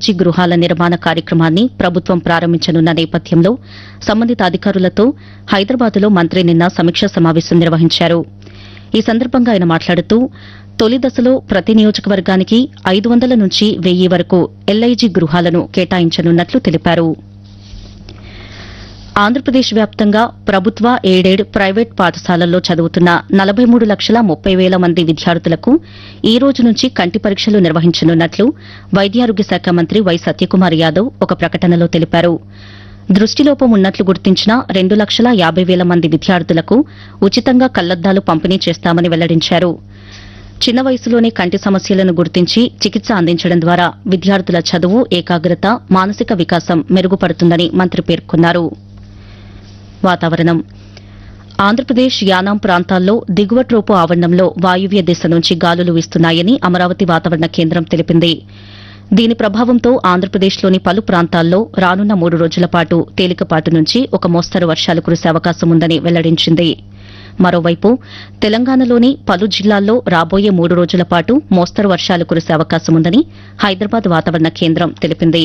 LIG గృహాల నిర్మాణ కార్యక్రమాన్ని ప్రభుత్వం ప్రారంభించనున్న నేపథ్యంలో సంబంధిత అధికారులతో హైదరాబాద్లో మంత్రి నిన్న సమీక్షా సమావేశం నిర్వహించారు ఈ సందర్భంగా ఆయన మాట్లాడుతూ తొలి దశలో ప్రతి నియోజకవర్గానికి ఐదు వందల నుంచి వెయ్యి వరకు ఎల్ఐజీ గృహాలను కేటాయించనున్నట్లు తెలిపారు ఆంధ్రప్రదేశ్ వ్యాప్తంగా ప్రభుత్వ ఎయిడెడ్ ప్రైవేట్ పాఠశాలల్లో చదువుతున్న నలభై మూడు లక్షల ముప్పై వేల మంది విద్యార్థులకు ఈ రోజు నుంచి కంటి పరీక్షలు నిర్వహించనున్నట్లు వైద్యారోగ్య శాఖ మంత్రి వై సత్యకుమార్ యాదవ్ ఒక ప్రకటనలో తెలిపారు దృష్టిలోపం ఉన్నట్లు గుర్తించిన రెండు లక్షల యాబై వేల మంది విద్యార్థులకు ఉచితంగా కళ్లద్దాలు పంపిణీ చేస్తామని వెల్లడించారు చిన్న వయసులోనే కంటి సమస్యలను గుర్తించి చికిత్స అందించడం ద్వారా విద్యార్థుల చదువు ఏకాగ్రత మానసిక వికాసం మెరుగుపడుతుందని మంత్రి పేర్కొన్నారు వాతావరణం ఆంధ్రప్రదేశ్ యానాం ప్రాంతాల్లో దిగువ ట్రోపు ఆవరణంలో వాయువ్య దిశ నుంచి గాలులు వీస్తున్నాయని అమరావతి వాతావరణ కేంద్రం తెలిపింది దీని ప్రభావంతో ఆంధ్రప్రదేశ్లోని పలు ప్రాంతాల్లో రానున్న మూడు రోజుల పాటు తేలికపాటి నుంచి ఒక మోస్తరు వర్షాలు కురిసే అవకాశం ఉందని వెల్లడించింది మరోవైపు తెలంగాణలోని పలు జిల్లాల్లో రాబోయే మూడు రోజుల పాటు మోస్తరు వర్షాలు కురిసే అవకాశం ఉందని హైదరాబాద్ వాతావరణ కేంద్రం తెలిపింది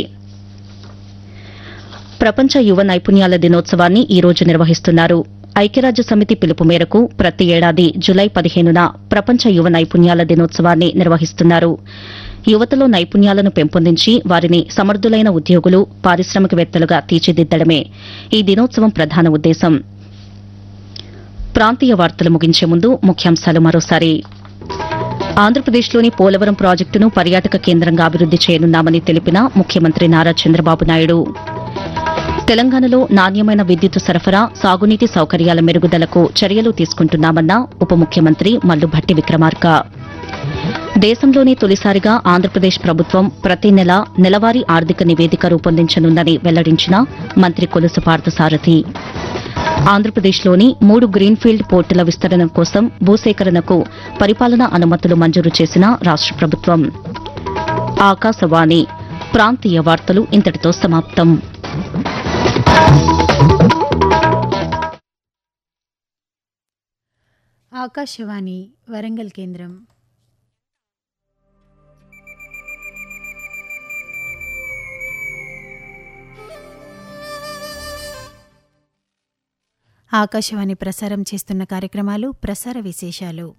ప్రపంచ యువ నైపుణ్యాల దినోత్సవాన్ని ఈ రోజు నిర్వహిస్తున్నారు ఐక్యరాజ్య సమితి పిలుపు మేరకు ప్రతి ఏడాది జులై పదిహేనున ప్రపంచ యువ నైపుణ్యాల దినోత్సవాన్ని నిర్వహిస్తున్నారు యువతలో నైపుణ్యాలను పెంపొందించి వారిని సమర్థులైన ఉద్యోగులు పారిశ్రామికవేత్తలుగా తీర్చిదిద్దడమే ఈ దినోత్సవం ప్రధాన ఉద్దేశం ప్రాంతీయ వార్తలు ముగించే ముందు ముఖ్యాంశాలు మరోసారి ఆంధ్రప్రదేశ్లోని పోలవరం ప్రాజెక్టును పర్యాటక కేంద్రంగా అభివృద్ది చేయనున్నామని తెలిపిన ముఖ్యమంత్రి నారా చంద్రబాబు నాయుడు తెలంగాణలో నాణ్యమైన విద్యుత్ సరఫరా సాగునీటి సౌకర్యాల మెరుగుదలకు చర్యలు తీసుకుంటున్నామన్న ఉప ముఖ్యమంత్రి మల్లుభట్టి విక్రమార్క దేశంలోనే తొలిసారిగా ఆంధ్రప్రదేశ్ ప్రభుత్వం ప్రతి నెల నెలవారీ ఆర్థిక నివేదిక రూపొందించనుందని వెల్లడించిన మంత్రి కొలుసు పార్థసారథి ఆంధ్రప్రదేశ్లోని మూడు గ్రీన్ఫీల్డ్ పోర్టుల విస్తరణ కోసం భూసేకరణకు పరిపాలనా అనుమతులు మంజూరు చేసిన రాష్ట ప్రభుత్వం ఆకాశవాణి ప్రాంతీయ వార్తలు ఇంతటితో సమాప్తం ఆకాశవాణి వరంగల్ కేంద్రం ఆకాశవాణి ప్రసారం చేస్తున్న కార్యక్రమాలు ప్రసార విశేషాలు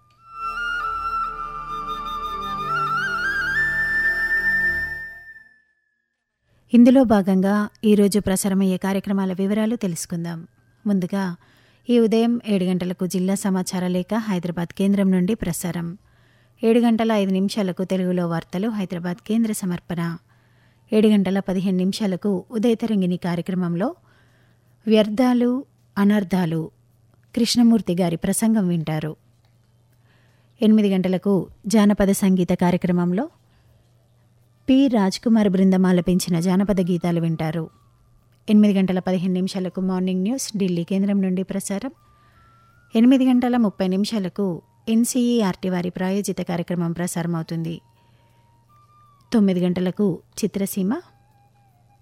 ఇందులో భాగంగా ఈరోజు ప్రసారమయ్యే కార్యక్రమాల వివరాలు తెలుసుకుందాం ముందుగా ఈ ఉదయం ఏడు గంటలకు జిల్లా సమాచార లేఖ హైదరాబాద్ కేంద్రం నుండి ప్రసారం ఏడు గంటల ఐదు నిమిషాలకు తెలుగులో వార్తలు హైదరాబాద్ కేంద్ర సమర్పణ ఏడు గంటల పదిహేను నిమిషాలకు ఉదయతరంగిణి కార్యక్రమంలో వ్యర్థాలు అనర్థాలు కృష్ణమూర్తి గారి ప్రసంగం వింటారు ఎనిమిది గంటలకు జానపద సంగీత కార్యక్రమంలో పి కుమార్ బృందం ఆలపించిన జానపద గీతాలు వింటారు ఎనిమిది గంటల పదిహేను నిమిషాలకు మార్నింగ్ న్యూస్ ఢిల్లీ కేంద్రం నుండి ప్రసారం ఎనిమిది గంటల ముప్పై నిమిషాలకు ఎన్సీఈఆర్టీ వారి ప్రాయోజిత కార్యక్రమం ప్రసారమవుతుంది తొమ్మిది గంటలకు చిత్రసీమ